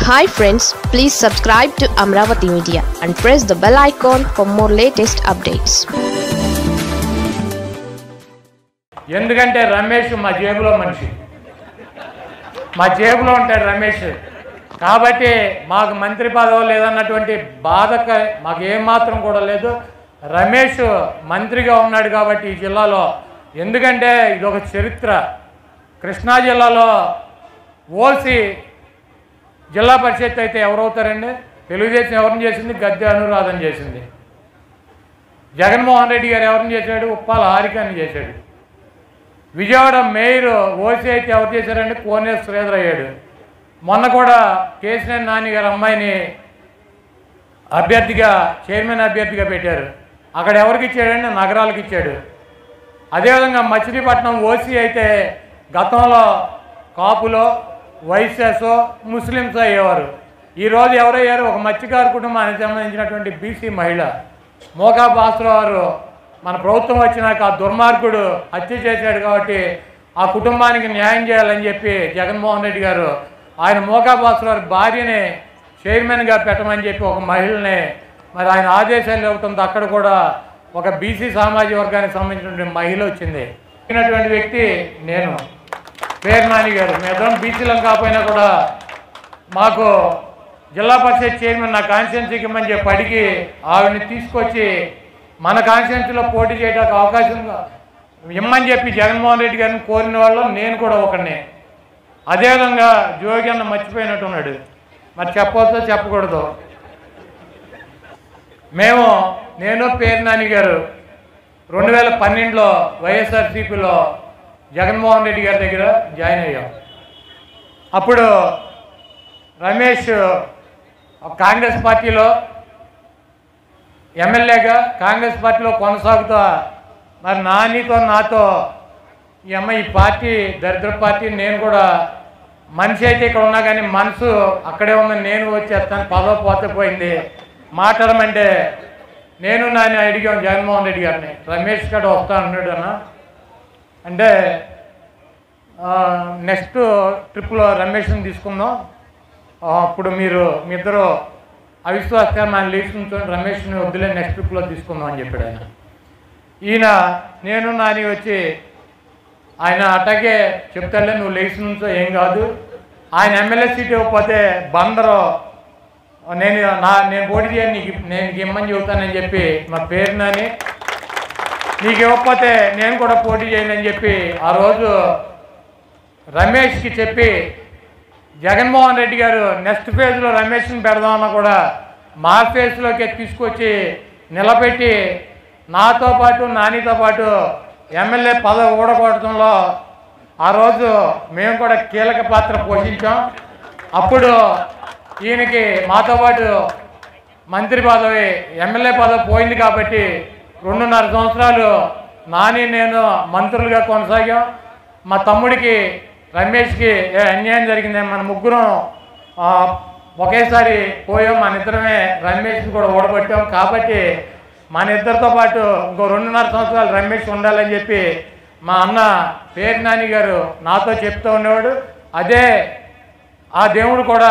hi friends please subscribe to Amaravati media and press the bell icon for more latest updates ఎందుకంటే రమేష్ మా జేబులో మనిషి మా జేబులో ఉంటాడు రమేష్ కాబట్టి మాకు మంత్రి పదవి లేదన్నటువంటి బాధక మాకు ఏమాత్రం కూడా లేదు రమేష్ మంత్రిగా ఉన్నాడు కాబట్టి ఈ జిల్లాలో ఎందుకంటే ఇది ఒక చరిత్ర కృష్ణా జిల్లాలో ఓసి జిల్లా పరిషత్ అయితే ఎవరవుతారండి తెలుగుదేశం ఎవరిని చేసింది గద్దె అనురాధన చేసింది జగన్మోహన్ రెడ్డి గారు ఎవరిని చేశాడు ఉప్పాల హారికాన్ని చేశాడు విజయవాడ మేయర్ ఓసీ అయితే ఎవరు చేశారంటే కోనేరు శ్రీధర్ అయ్యాడు మొన్న కూడా కేసీఆర్ నాని గారి అమ్మాయిని అభ్యర్థిగా చైర్మన్ అభ్యర్థిగా పెట్టారు అక్కడ ఎవరికి ఇచ్చాడంటే నగరాలకు ఇచ్చాడు అదేవిధంగా మచిలీపట్నం ఓసీ అయితే గతంలో కాపులో వైశ్యాసో ముస్లిమ్స్ అయ్యేవారు ఈరోజు ఎవరయ్యారు ఒక మత్స్యకారు కుటుంబానికి సంబంధించినటువంటి బీసీ మహిళ మోకా బాసురావు గారు మన ప్రభుత్వం వచ్చినాక ఆ దుర్మార్గుడు హత్య చేశాడు కాబట్టి ఆ కుటుంబానికి న్యాయం చేయాలని చెప్పి జగన్మోహన్ రెడ్డి గారు ఆయన మోకా బాసురావు భార్యని చైర్మన్గా పెట్టమని చెప్పి ఒక మహిళని మరి ఆయన ఆదేశాలు ఇవ్వడంతో అక్కడ కూడా ఒక బీసీ సామాజిక వర్గానికి సంబంధించినటువంటి మహిళ వచ్చింది వచ్చినటువంటి వ్యక్తి నేను పేరు నాని గారు మేమిద్దరం బీసీలం కాకపోయినా కూడా మాకు జిల్లా పరిషత్ చైర్మన్ నా కాన్స్టిట్యున్సీకి ఇమ్మని చెప్పి అడిగి ఆవిడని తీసుకొచ్చి మన కాన్స్టిట్యున్సీలో పోటీ చేయడానికి అవకాశం ఇమ్మని చెప్పి జగన్మోహన్ రెడ్డి గారిని కోరిన వాళ్ళు నేను కూడా ఒకరిని అదేవిధంగా జోగి అన్న మర్చిపోయినట్టున్నాడు మరి చెప్పవచ్చో చెప్పకూడదు మేము నేను పేరు నాని గారు రెండు వేల పన్నెండులో వైఎస్ఆర్సీపీలో జగన్మోహన్ రెడ్డి గారి దగ్గర జాయిన్ అయ్యాం అప్పుడు రమేష్ కాంగ్రెస్ పార్టీలో ఎమ్మెల్యేగా కాంగ్రెస్ పార్టీలో కొనసాగుతా మరి నానితో నాతో ఈ అమ్మ ఈ పార్టీ దరిద్ర పార్టీ నేను కూడా మనిషి అయితే ఇక్కడ ఉన్నా కానీ మనసు అక్కడే ఉందని నేను వచ్చేస్తాను పదవి పోతే పోయింది మాట్లాడమంటే నేను నాని అడిగాం జగన్మోహన్ రెడ్డి గారిని రమేష్ గారు వస్తా అన్నాడు అన్న అంటే నెక్స్ట్ ట్రిప్లో రమేష్ని తీసుకుందాం ఆ, అప్పుడు మీరు మీ ఇద్దరు అవిశ్వాసంగా మన లీడ్స్ ఉంచుకొని రమేష్ని వద్దులే నెక్స్ట్ ట్రిప్లో తీసుకుందాం అని చెప్పాడు ఆయన ఈయన నేను నాని వచ్చి ఆయన అట్టగే చెప్తాడులే నువ్వు లేచి నుంచో ఏం కాదు ఆయన ఎమ్మెల్యే సీట్ ఇవ్వకపోతే బందరు నేను నా నేను పోటీ చేయను నీకు నేను నీకు ఇమ్మని చెబుతానని చెప్పి మా పేరు నాని నీకు ఇవ్వకపోతే నేను కూడా పోటీ చేయను అని చెప్పి ఆ రోజు రమేష్కి చెప్పి జగన్మోహన్ రెడ్డి గారు నెక్స్ట్ ఫేజ్లో రమేష్ని పెడదామన్నా కూడా మా ఫేజ్లోకి తీసుకొచ్చి నిలబెట్టి నాతో పాటు నానితో పాటు ఎమ్మెల్యే పదవి ఊడగొట్టడంలో ఆ రోజు మేము కూడా కీలక పాత్ర పోషించాం అప్పుడు ఈయనకి మాతో పాటు మంత్రి పదవి ఎమ్మెల్యే పదవి పోయింది కాబట్టి రెండున్నర సంవత్సరాలు నాని నేను మంత్రులుగా కొనసాగాం మా తమ్ముడికి రమేష్కి ఏ అన్యాయం జరిగింది మన ముగ్గురం ఆ, ఒకేసారి పోయాం మన ఇద్దరమే రమేష్ని కూడా ఓడగొట్టాం కాబట్టి మన ఇద్దరితో పాటు ఇంకో రెండున్నర సంవత్సరాలు రమేష్ ఉండాలని చెప్పి మా అన్న పేరు నాని గారు నాతో చెప్తూ ఉండేవాడు అదే ఆ దేవుడు కూడా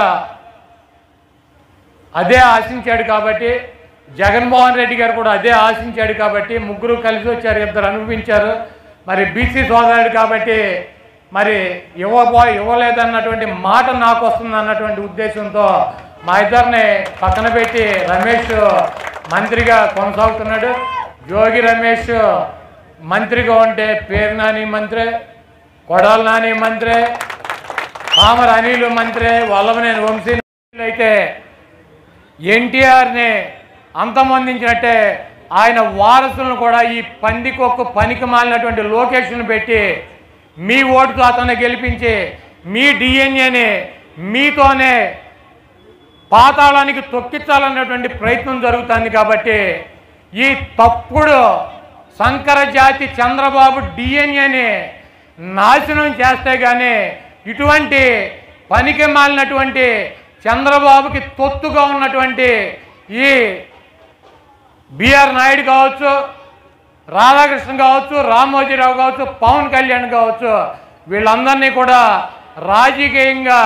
అదే ఆశించాడు కాబట్టి జగన్మోహన్ రెడ్డి గారు కూడా అదే ఆశించాడు కాబట్టి ముగ్గురు కలిసి వచ్చారు ఇద్దరు అనుభవించారు మరి బీసీ సోదరుడు కాబట్టి మరి ఇవ్వబో ఇవ్వలేదన్నటువంటి మాట నాకు వస్తుంది అన్నటువంటి ఉద్దేశంతో మా ఇద్దరిని పక్కన పెట్టి రమేష్ మంత్రిగా కొనసాగుతున్నాడు జోగి రమేష్ మంత్రిగా ఉంటే పేరు నాని మంత్రి కొడాల నాని మంత్రి పామర్ అనిల్ మంత్రి వల్లభనేని వంశీ అయితే ఎన్టీఆర్ని అంతమొందించినట్టే ఆయన వారసులను కూడా ఈ పందికొక్కు పనికి మాలినటువంటి లొకేషన్ పెట్టి మీ ఓటుతో అతన్ని గెలిపించి మీ డిఎన్ఏని మీతోనే పాతాళానికి తొక్కించాలన్నటువంటి ప్రయత్నం జరుగుతుంది కాబట్టి ఈ తప్పుడు సంకర జాతి చంద్రబాబు డిఎన్ఏని నాశనం చేస్తే కానీ ఇటువంటి పనికి మాలినటువంటి చంద్రబాబుకి తొత్తుగా ఉన్నటువంటి ఈ బిఆర్ నాయుడు కావచ్చు రాధాకృష్ణ కావచ్చు రామోజీరావు కావచ్చు పవన్ కళ్యాణ్ కావచ్చు వీళ్ళందరినీ కూడా రాజకీయంగా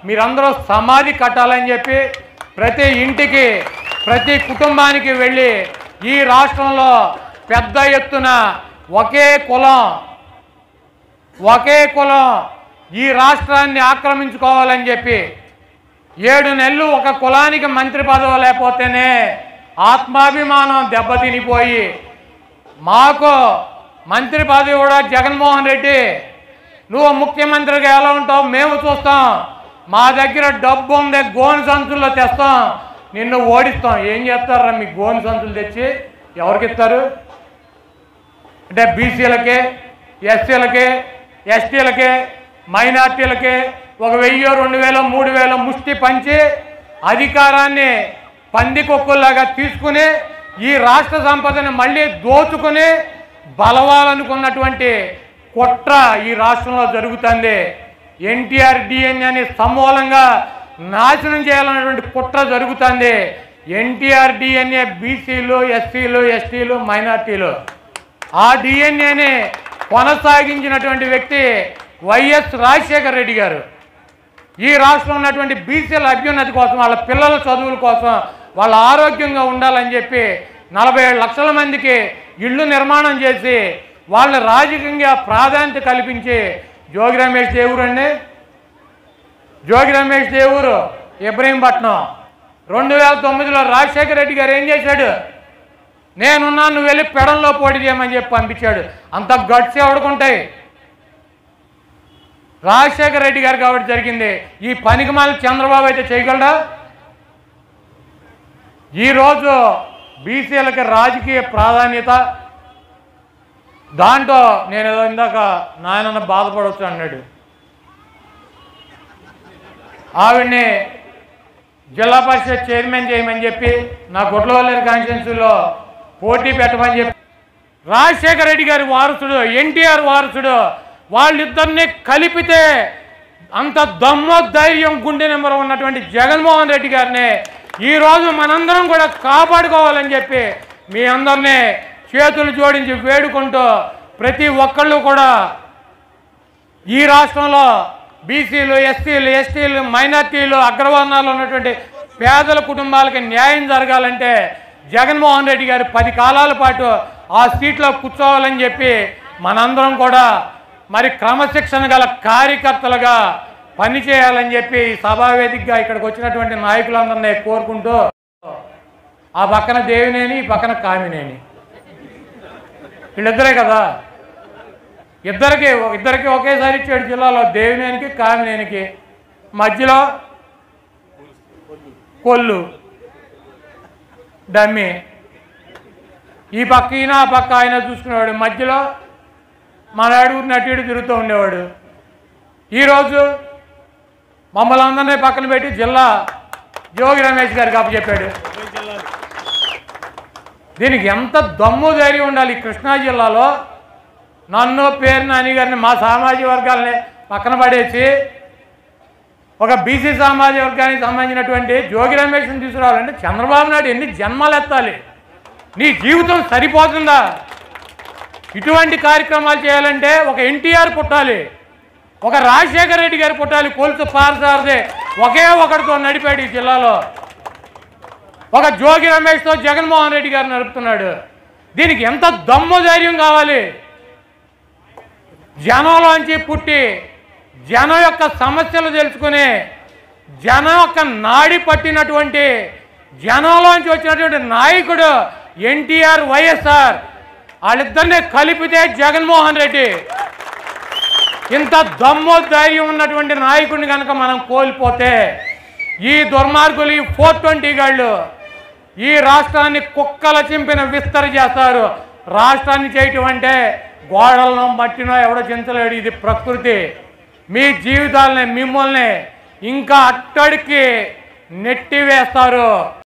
మీరందరూ సమాధి కట్టాలని చెప్పి ప్రతి ఇంటికి ప్రతి కుటుంబానికి వెళ్ళి ఈ రాష్ట్రంలో పెద్ద ఎత్తున ఒకే కులం ఒకే కులం ఈ రాష్ట్రాన్ని ఆక్రమించుకోవాలని చెప్పి ఏడు నెలలు ఒక కులానికి మంత్రి పదవి లేకపోతేనే ఆత్మాభిమానం దెబ్బతినిపోయి మాకు మంత్రి పదవి కూడా జగన్మోహన్ రెడ్డి నువ్వు ముఖ్యమంత్రిగా ఎలా ఉంటావు మేము చూస్తాం మా దగ్గర డబ్బు ఉంది గోను సంచుల్లో తెస్తాం నిన్ను ఓడిస్తాం ఏం చేస్తారా మీ గోను సంచులు తెచ్చి ఎవరికి ఇస్తారు అంటే బీసీలకి ఎస్సీలకి ఎస్టీలకి మైనార్టీలకి ఒక వెయ్యి రెండు వేలు మూడు వేలు ముష్టి పంచి అధికారాన్ని పందికొక్కుల్లాగా తీసుకుని ఈ రాష్ట్ర సంపదని మళ్ళీ దోచుకుని బలవాలనుకున్నటువంటి కుట్ర ఈ రాష్ట్రంలో జరుగుతుంది ఎన్టీఆర్ డిఎన్ఏని సమూలంగా నాశనం చేయాలన్నటువంటి కుట్ర జరుగుతుంది ఎన్టీఆర్ డిఎన్ఏ బీసీలు ఎస్సీలు ఎస్టీలు మైనార్టీలు ఆ డిఎన్ఏని కొనసాగించినటువంటి వ్యక్తి వైఎస్ రాజశేఖర రెడ్డి గారు ఈ రాష్ట్రంలో ఉన్నటువంటి బీసీల అభ్యున్నతి కోసం వాళ్ళ పిల్లల చదువుల కోసం వాళ్ళ ఆరోగ్యంగా ఉండాలని చెప్పి నలభై ఏడు లక్షల మందికి ఇళ్ళు నిర్మాణం చేసి వాళ్ళ రాజకీయంగా ప్రాధాన్యత కల్పించి జోగి రమేష్ దేవుడు అండి జోగి రమేష్ దేవుడు ఇబ్రహీంపట్నం రెండు వేల తొమ్మిదిలో రాజశేఖర రెడ్డి గారు ఏం చేశాడు నేనున్నా నువ్వు వెళ్ళి పెడంలో పోటీ చేయమని చెప్పి పంపించాడు అంత గట్స్ ఎవడుకుంటాయి రాజశేఖర రెడ్డి గారు కాబట్టి జరిగింది ఈ పనికిమాల చంద్రబాబు అయితే చేయగలడా ఈరోజు బీసీలకి రాజకీయ ప్రాధాన్యత దాంట్లో నేను ఏదో ఇందాక నాయనన్న బాధపడవచ్చు అన్నాడు ఆవిడ్ని జిల్లా పరిషత్ చైర్మన్ చేయమని చెప్పి నా గుడ్లవల్లేరు కాన్స్టిట్యున్సీలో పోటీ పెట్టమని చెప్పి రాజశేఖర రెడ్డి గారి వారసుడు ఎన్టీఆర్ వారసుడు వాళ్ళిద్దరిని కలిపితే అంత దమ్ము ధైర్యం గుండె నెంబర్ ఉన్నటువంటి జగన్మోహన్ రెడ్డి గారిని ఈరోజు మనందరం కూడా కాపాడుకోవాలని చెప్పి మీ అందరినీ చేతులు జోడించి వేడుకుంటూ ప్రతి ఒక్కళ్ళు కూడా ఈ రాష్ట్రంలో బీసీలు ఎస్సీలు ఎస్టీలు మైనార్టీలు అగ్రవర్ణాలు ఉన్నటువంటి పేదల కుటుంబాలకి న్యాయం జరగాలంటే జగన్మోహన్ రెడ్డి గారు పది కాలాల పాటు ఆ సీట్లో కూర్చోవాలని చెప్పి మనందరం కూడా మరి క్రమశిక్షణ గల కార్యకర్తలుగా పనిచేయాలని చెప్పి ఈ సభావేదికగా ఇక్కడికి వచ్చినటువంటి నాయకులందరినీ కోరుకుంటూ ఆ పక్కన దేవినేని ఈ పక్కన కామినేని వీళ్ళిద్దరే కదా ఇద్దరికి ఇద్దరికి ఒకేసారి ఇచ్చాడు జిల్లాలో దేవినేనికి కామినేనికి మధ్యలో కొల్లు డమ్మి ఈ పక్క ఈయన ఆ పక్క ఆయన చూసుకునేవాడు మధ్యలో మన అడుగు నటు ఇటు తిరుగుతూ ఉండేవాడు ఈరోజు మమ్మల్ని అందరినీ పక్కన పెట్టి జిల్లా జోగి రమేష్ గారికి అప్పచెప్పాడు దీనికి ఎంత దమ్ము ధైర్యం ఉండాలి ఈ కృష్ణా జిల్లాలో నన్ను పేరు నాని గారిని మా సామాజిక వర్గాలని పక్కన పడేసి ఒక బీసీ సామాజిక వర్గానికి సంబంధించినటువంటి జోగి రమేష్ని తీసుకురావాలంటే చంద్రబాబు నాయుడు ఎన్ని జన్మలు ఎత్తాలి నీ జీవితం సరిపోతుందా ఇటువంటి కార్యక్రమాలు చేయాలంటే ఒక ఎన్టీఆర్ పుట్టాలి ఒక రాజశేఖర రెడ్డి గారు పుట్టాలి కొలుసు పారసారదే ఒకే ఒకటితో నడిపాడు ఈ జిల్లాలో ఒక జోగి రమేష్తో జగన్మోహన్ రెడ్డి గారు నడుపుతున్నాడు దీనికి ఎంత దమ్ము ధైర్యం కావాలి జనంలోంచి పుట్టి జనం యొక్క సమస్యలు తెలుసుకుని జనం యొక్క నాడి పట్టినటువంటి జనంలోంచి వచ్చినటువంటి నాయకుడు ఎన్టీఆర్ వైఎస్ఆర్ వాళ్ళిద్దరిని కలిపితే జగన్మోహన్ రెడ్డి ఇంత దమ్ము ధైర్యం ఉన్నటువంటి నాయకుడిని కనుక మనం కోల్పోతే ఈ దుర్మార్గులు ఈ ఫోర్ ట్వంటీ గాళ్ళు ఈ రాష్ట్రాన్ని కుక్కల చింపిన విస్తర చేస్తారు రాష్ట్రాన్ని చేయటం అంటే గోడలను మట్టినో ఎవడో చించలేడు ఇది ప్రకృతి మీ జీవితాలని మిమ్మల్ని ఇంకా అట్టడికి నెట్టి వేస్తారు